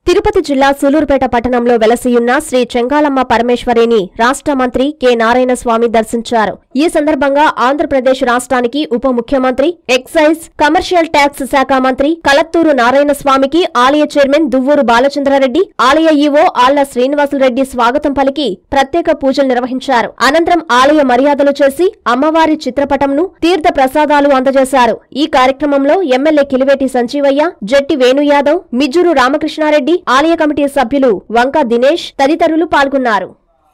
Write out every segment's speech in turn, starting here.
తిరుపతి జిల్లా సూలూరుపేట పట్టణంలో వెలసియున్న శ్రీ చెంగాలమ్మ పరమేశ్వరిని రాష్ట్ర మంత్రి కె నారాయణ స్వామి దర్శించారు ఈ సందర్భంగా ఆంధ్రప్రదేశ్ రాష్ట్రానికి ఉప ముఖ్యమంత్రి ఎక్సైజ్ కమర్షియల్ ట్యాక్స్ శాఖ మంత్రి కలత్తూరు నారాయణ స్వామికి ఆలయ చైర్మన్ దువ్వూరు బాలచంద్రారెడ్డి ఆలయ ఈవో ఆళ్ల శ్రీనివాసులరెడ్డి స్వాగతం పలికి ప్రత్యేక పూజలు నిర్వహించారు అనంతరం ఆలయ మర్యాదలు చేసి అమ్మవారి చిత్రపటంను తీర్థ ప్రసాదాలు అందజేశారు ఈ కార్యక్రమంలో ఎమ్మెల్యే కిలివేటి సంజీవయ్య జట్టి వేణు యాదవ్ మిజ్జూరు రామకృష్ణారెడ్డి ఆలయ కమిటీ సభ్యులు వంక దినేష్ తదితరులు పాల్గొన్నారు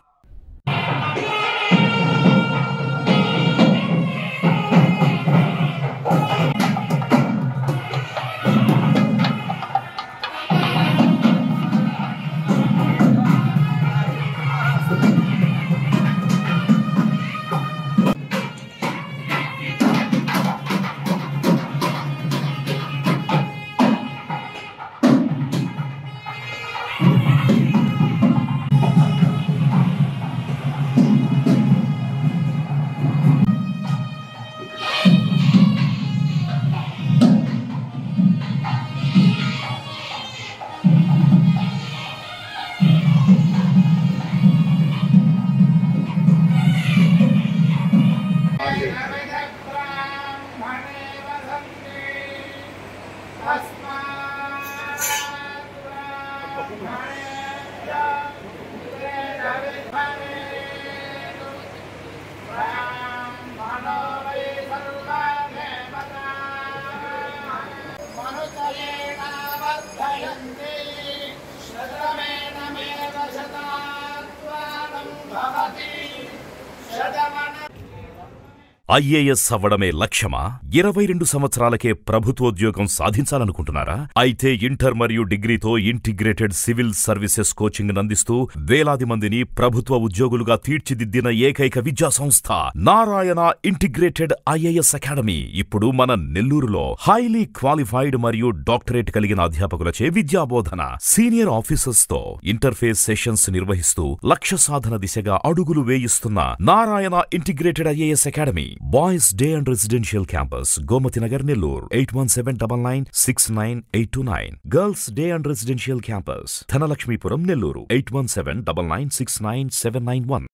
మనుషయేణావర్ధయంతి శతమేనమేవ శతాత్మానం భవతి శతమన ఐఏఎస్ అవ్వడమే లక్ష్యమా ఇరవై రెండు సంవత్సరాలకే ప్రభుత్వోద్యోగం సాధించాలనుకుంటున్నారా అయితే ఇంటర్ మరియు డిగ్రీతో ఇంటిగ్రేటెడ్ సివిల్ సర్వీసెస్ కోచింగ్ అందిస్తూ వేలాది మందిని ప్రభుత్వ ఉద్యోగులుగా తీర్చిదిద్దిన ఏకైక విద్యా సంస్థ నారాయణ ఇంటిగ్రేటెడ్ ఐఏఎస్ అకాడమీ ఇప్పుడు మన నెల్లూరులో హైలీ క్వాలిఫైడ్ మరియు డాక్టరేట్ కలిగిన అధ్యాపకులచే విద్యాబోధన సీనియర్ ఆఫీసర్స్ తో ఇంటర్ఫేస్ సెషన్స్ నిర్వహిస్తూ లక్ష్య సాధన దిశగా అడుగులు వేయిస్తున్న Narayana integrated IAS academy boys day and residential campus Gomathi Nagar Nellore eight one seven double nine six nine eight two nine girls day and residential campus Dhanalakshmipuram Nellore eight one seven double nine six nine seven nine one